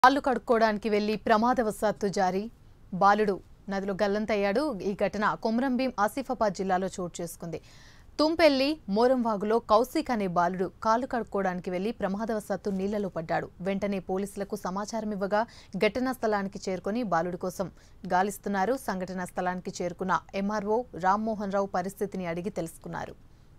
కాళ్ళు కడుక్కోవడానికి వెళ్లి ప్రమాదవశాత్తు జారి బాలుడు నదిలో గల్లంతయ్యాడు ఈ ఘటన కొమరంభీం ఆసిఫాబాద్ జిల్లాలో చోటు చేసుకుంది తుంపెల్లి మోరంవాగులో కౌశిక్ అనే బాలుడు కాళ్ళు కడుక్కోవడానికి వెళ్లి ప్రమాదవశాత్తు నీళ్లలో పడ్డాడు వెంటనే పోలీసులకు సమాచారం ఇవ్వగా ఘటనా స్థలానికి చేరుకుని బాలుడి కోసం గాలిస్తున్నారు సంఘటనా స్థలానికి చేరుకున్న ఎంఆర్ఓ రామ్మోహన్ రావు పరిస్థితిని అడిగి తెలుసుకున్నారు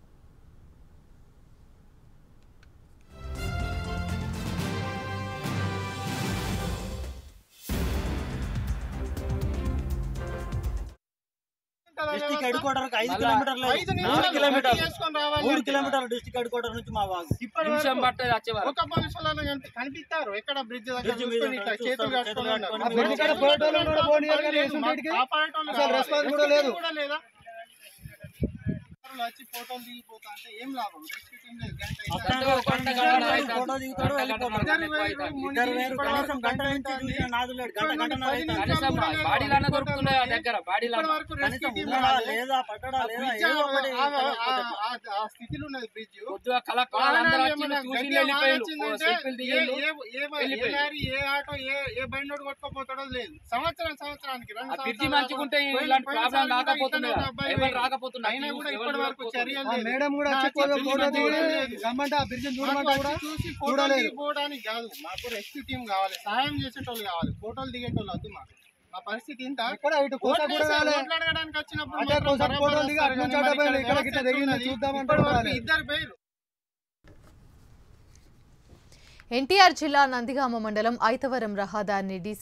డిస్టిక్ హెడ్ క్వార్టర్ ఐదు మళ్ళా కిలోమీటర్లు ఐదు మూడు నిమిషాలు కిలోమీటర్లు చేసుకొని రావాలి మూడు అంటే. కిలోమీటర్లు డిస్టిక్ హెడ్ క్వార్టర్ నుంచి మా వాగు ఇప్పటి నిమిషం వరకు పట్టదు వచ్చే వరకు ఒక పోలీసులను కనిపి- కనిపిస్తారు ఎక్కడ బ్రిడ్జ్ దగ్గర బ్రిడ్జ్ మీద చూసుకొని ఇట్లా చూస్తారు, చేతులు చేతులు కట్టుకొని కట్టుకొని ఉన్నారు. ఆ బ్రిడ్జ్ చేతులు కాడ పోయేటోళ్ళు కట్టుకొని కూడా పోనీయాలి కానీ లేదు, వేసుంటేటికి మాకు కాపాడేటోళ్ళు అసలు కావాలి. రెస్పాన్స్ కూడా లేదు. కూడా లేదా వాళ్ళు వచ్చి ఫోటోలు దిగిపోతా అంటే ఏం లాభం రెస్క్యూ టీం లేదు గంట అయితే. అక్కడ ఒక గంట ఇద్దరు గంట వేరు అవుతుంది. ఫోటో దిగుతారు గంట వెళ్ళిపోతారు గంట ఇద్దరు వేరు, అవుతుంది. మునిగి ఇద్దరు వేరు ఇప్పటి కనీసం వరకు గంట గంట నుంచి అవుతుంది. చూసిన నాదు లేడు గంట ఇప్పటి గంట నుండి పది నిమిషాలు కనీసం కూడా లేదు. బాడీలన్నా ఫోటోలు దొరుకుతున్నాయి ఆ ఉన్నాయి. దగ్గర బాడీలన్నా ఇప్పటి వరకు రెస్క్యూ కనీసం టీం ఉన్నాడా రాలేదు. లేదా పట్టడా లేదా బ్రిడ్జ్ ఏదో ఒకటి ఆ- ఆ- తెలియకపోతే ఆ- ఆ- ఆ స్థితిలో ఉన్నది బ్రిడ్జ్ పొద్దుగా కలెక్టర్ అందరూ వచ్చి చూసి వెళ్ళిపోయారు సెల్ఫీలు దిగిండు వెళ్ళిపోయారు. ఏ ఆటో ఏ ఏ బండి కొట్టుకోపోతాడో లేదు సంవత్సరం సంవత్సరానికి రెండు ఆ బ్రిడ్జి సంవత్సరాలు మంచిగుంటే పోయిన- ఇలాంటి పోయిన ప్రాబ్లం సారి కూడా రాకపోతుంది ఇతనే కదా. అబ్బాయి ఎవరు పోయి. రాకపోతున్నా అయినా కూడా ఎవరు ఇప్పటి వరకు చూడకపోతున్నారు. చర్యలు ఆ లేదు. మేడం కూడా నా వచ్చి చేతిలో ఫోటో ఫోటో దిగి చూడలేదు. రమ్మంటే ఆ బ్రిడ్జ్ మాకు చూడమంటే కూడా వచ్చి చూసి ఫోటోలు చూడలేదు. దిగిపోవడానికి కాదు మాకు రెస్క్యూ టీం కావాలి సహాయం చేసేటోళ్ళు కావాలి ఫోటోలు దిగేటోళ్ళు వద్దు మాకు మా పరిస్థితి ఇంత ఎక్కడ ఇటు కోస కూడా ఓట్లేసి రాలే ఓట్లాడడానికి వచ్చినప్పుడు అటే మాత్రం కొంచెం బరాబర్ ఫోటోలు దిగి వస్తారు అటు నుంచి కానీ అటు పోయింది. మరి ఇక్కడ గిట్ల వ్యవస్థ దిగింది, ఉన్నది. చూద్దామంటే ఇప్పటి వరకు రాలేదు. ఇద్దరు పేరు ఎన్టీఆర్ జిల్లా నందిగామ మండలం ఐతవరం రహదారిని డీసీ